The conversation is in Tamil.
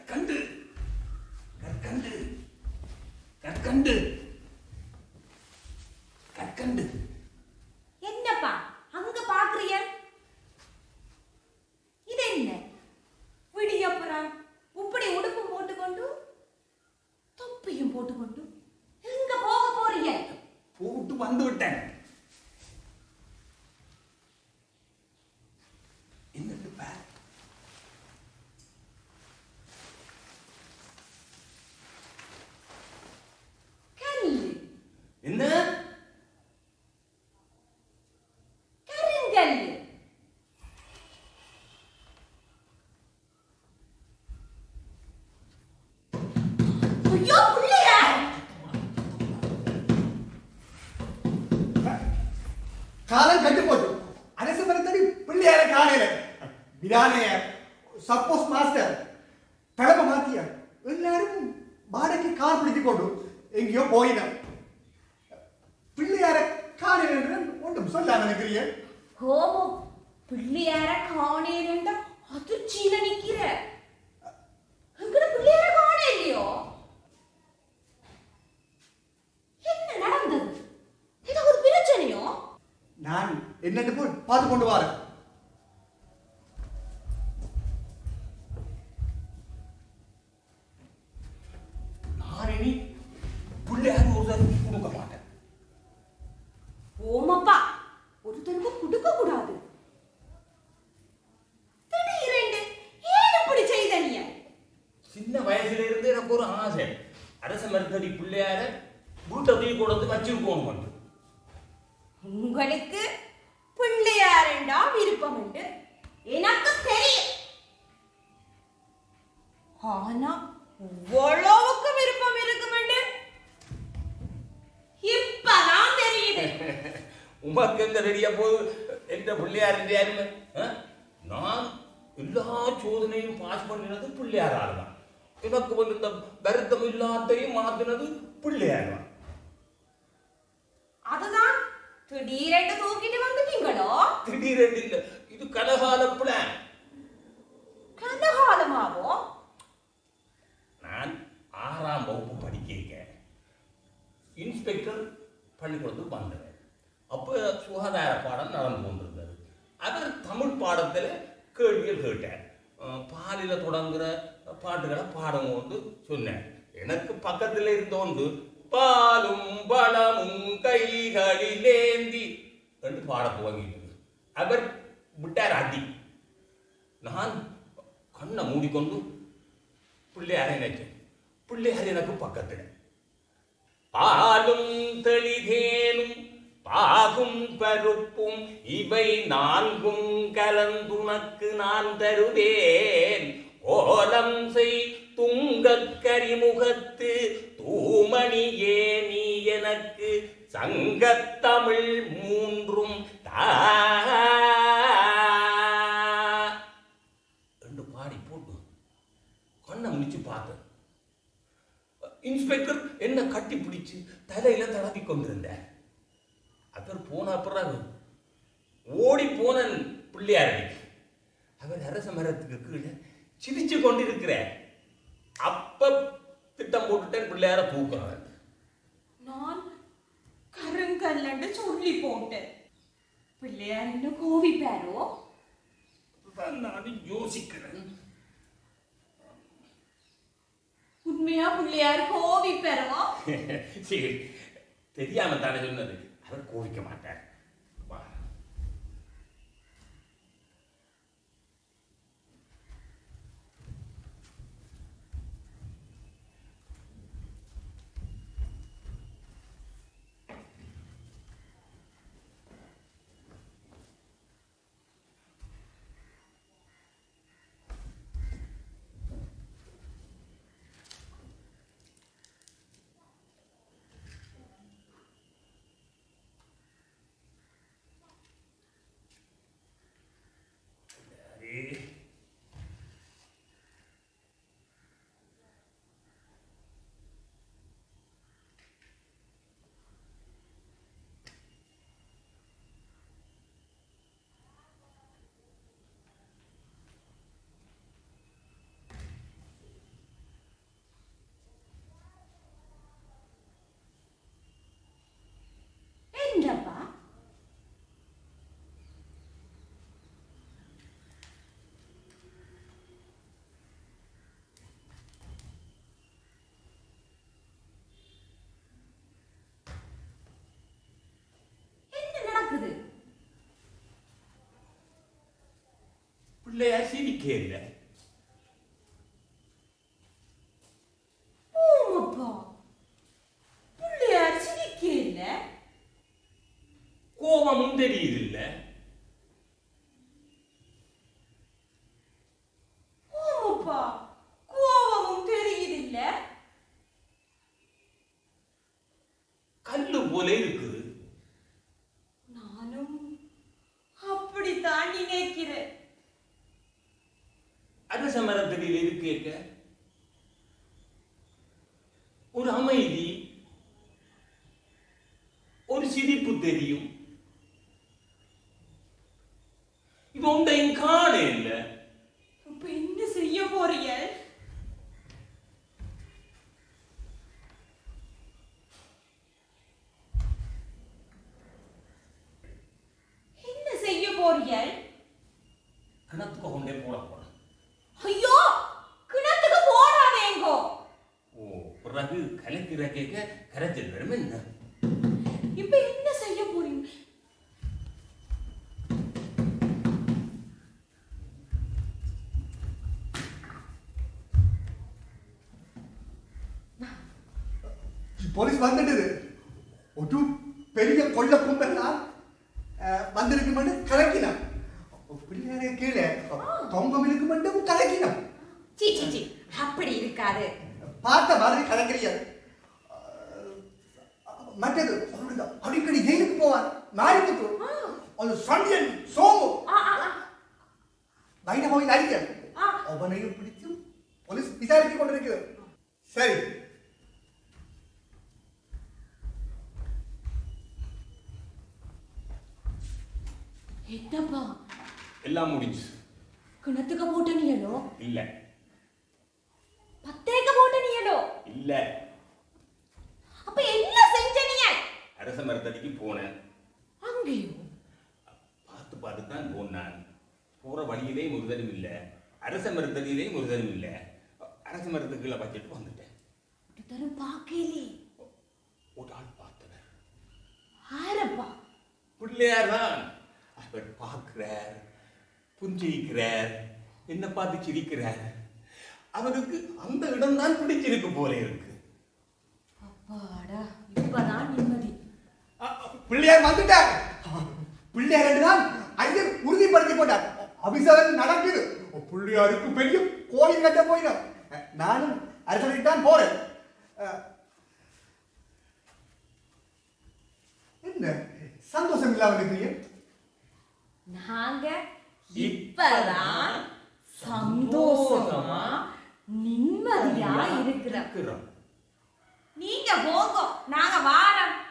கற்கண்டு கற்கண்டு கற்கண்டு கற்கண்டு என்னப்பா அங்க பாக்குறிய இது என்ன விடியப்புறம் இப்படி உடுப்பும் போட்டுக்கொண்டு தொப்பியும் போட்டுக்கொண்டு எங்க போக போறீங்க போட்டு வந்து விட்டேன் என்னது பார் கல்லு என்ன கருங்கல்லு ஐயோ புள்ளையா காலம் கட்டு போட்டு அரசு மரத்தடி பிள்ளையார காணையில விதானைய சப்போஸ் மாஸ்டர் தலைமை மாத்திய எல்லாரும் வாடகைக்கு கார் பிடித்து கொண்டு எங்கேயோ போயின பிள்ளையார காணையில என்று ஒன்றும் சொல்லாம நினைக்கிறீங்க கோமோ பிள்ளையார காணேன் அதிர்ச்சியில நிக்கிற எங்கட பிள்ளையார காணே இல்லையோ என்ன நடந்தது ஏதாவது பிரச்சனையோ நான் என்னன்னு போய் பார்த்து கொண்டு வரேன் நான் இனி பிள்ளையார் ஒரு தடவை கொடுக்க மாட்டேன் ஓமப்பா ஒருத்தருக்கு கொடுக்க கூடாது திடீரென்று ஏன் இப்படி செய்த நீ சின்ன வயசுல இருந்து எனக்கு ஒரு ஆசை அரச மரத்தடி பிள்ளையார வீட்டை தூக்கி கொண்டு வந்து வச்சிருக்கோம் வந்து உங்களுக்கு பிள்ளையாரண்டா விருப்பம் உண்டு எனக்கு தெரியும் ஆனா இவ்வளவுக்கு விருப்பம் இருக்குமெண்டு இப்பதான் தெரியுது உமக்கு எங்க தெரிய போது எந்த பிள்ளையார் யாருமே நான் எல்லா சோதனையும் பாஸ் பண்ணினது பிள்ளையாரால் தான் எனக்கு வந்து இந்த வருத்தம் இல்லாத்தையும் மாத்தினது பிள்ளையார் தான் அதுதான் திடீரென்று தூக்கிட்டு வந்துட்டீங்களோ திடீரென்று இல்லை இது கலகால பிளான் கனகாலமாவோ நான் ஆறாம் வகுப்பு படிக்க இன்ஸ்பெக்டர் பள்ளிக்கூடத்துக்கு வந்தவர் அப்போ சுகாதார பாடம் நடந்து கொண்டிருந்தது அவர் தமிழ் பாடத்தில் கேள்வியை கேட்டார் அஹ் பாலில தொடங்குற பாட்டுகளை பாடம் கொண்டு சொன்னேன் எனக்கு பக்கத்தில் இருந்தோண்டு பாலும் பழமும் கைகளிலேந்தி என்று பாட துவங்கிட்டு அவர் விட்டார் அடி நான் கண்ணை மூடிக்கொண்டு பிள்ளையாரை நினைச்சேன் பிள்ளையார் எனக்கு பக்கத்தில் பாலும் தெளிதேனும் பாகும் பருப்பும் இவை நான்கும் கலந்துனக்கு நான் தருவேன் கோலம் செய் துங்கக் கரிமுகத்து தூமணியே நீ எனக்கு சங்கத்தமிழ் மூன்றும் தா என்று பாடி போட்டு கண்ணை முடிச்சு பார்த்தேன் இன்ஸ்பெக்டர் என்ன கட்டி பிடிச்சு தலையில தடவி கொண்டிருந்தார் அவர் போன பிறகு ஓடி போன பிள்ளையாரடிக்கு அவர் அரச மரத்துக்கு கீழே சிரிச்சு கொண்டிருக்கிறார் அப்ப திட்டம் போட்டுட்டேன் பிள்ளையார தூக்குறேன் நான் கருங்கல்லண்டு சொல்லி போட்டேன் பிள்ளையார் என்ன கோவிப்பாரோ அதான் நான் யோசிக்கிறேன் உண்மையா பிள்ளையார் கோவிப்பாரோ சரி தெரியாம தானே சொன்னது அவர் கோவிக்க மாட்டார் வா. பிள்ளையார் சிரிக்க இல்லை ஓமப்பா பிள்ளையார் சிரிக்கல கோபமும் தெரியுது இல்ல ஓமப்பா கோபமும் தெரியுதில்ல கல்லு போல இருக்குது நானும் அப்படித்தான் நினைக்கிறேன் அரச மரத்தடியில் இருக்கேக்க ஒரு அமைதி ஒரு சிரிப்பு தெரியும் இது ஒன்றையும் காண இல்லை இப்ப என்ன செய்ய போறீங்க என்ன செய்ய போறீங்க கிணத்துக்கு கொண்டே போட போறேன் ஐயோ கிணத்துக்கு போடாதேங்கோ ஓ பிறகு கலக்கிற கேட்க கரைச்சல் வரும் என்ன இப்ப என்ன செய்ய போறீங்க போலீஸ் வந்துடுது ஒரு பெரிய கொள்ள கும்பெல்லாம் வந்திருக்குமென்று கலக்கினான் பிள்ளையாரே கீழே தொங்கம் இருக்குமென்றும் கலக்கினான் சி சி சி அப்படி இருக்காது பார்த்த மாதிரி கலக்கிறீங்க மற்றது அவனுக்கு அடிக்கடி ஜெயிலுக்கு போவான் நாய்முத்து அந்த சண்டியன் சோமு ஆ ஆ ஆ வைணவாவின் அடிக்கன் ஆ. அவனையும் பிடிச்சு போலீஸ் விசாரித்துக் கொண்டிருக்கிறது சரி என்னப்பா எல்லாம் முடிஞ்சு கிணத்துக்கு போட்ட நீயலோ இல்ல பத்தேக்க போட்ட நீயலோ இல்ல அப்ப என்ன செஞ்ச நீ அரச மரத்தடிக்கு போனேன் அங்கேயோ பார்த்து பார்த்து தான் போனான் போற வழியிலே முருதனும் இல்ல அரச மரத்தடியிலே முருதனும் இல்ல அரச மரத்துக்குள்ள வச்சுட்டு வந்துட்டேன் ஒரு தரம் பார்க்கலே ஒரு ஆள் பார்த்தவர் ஆரப்பா பிள்ளையார் தான் அவர் பார்க்கிறார் புஞ்சிக்கிறார் என்ன பார்த்து சிரிக்கிறார் அவருக்கு அந்த இடம் தான் பிடிச்சிருக்கு போல இருக்கு அப்பாடா இப்பதான் நிம்மதி பிள்ளையார் வந்துட்டார் பிள்ளையார் தான் ஐயர் உறுதிப்படுத்தி கொண்டார் அபிஷேகம் நடக்குது பிள்ளையாருக்கு பெரிய கோயில் கட்ட போயிடும் நானும் அரசனைக்கு தான் போறேன் அஹ், என்ன சந்தோஷம் இல்லாம இருக்கிறீங்க நாங்க இப்பதான் சந்தோஷமா நிம்மதியா இருக்கிறோம் இருக்கிறோம் நீங்க போங்க நாங்க வாரம்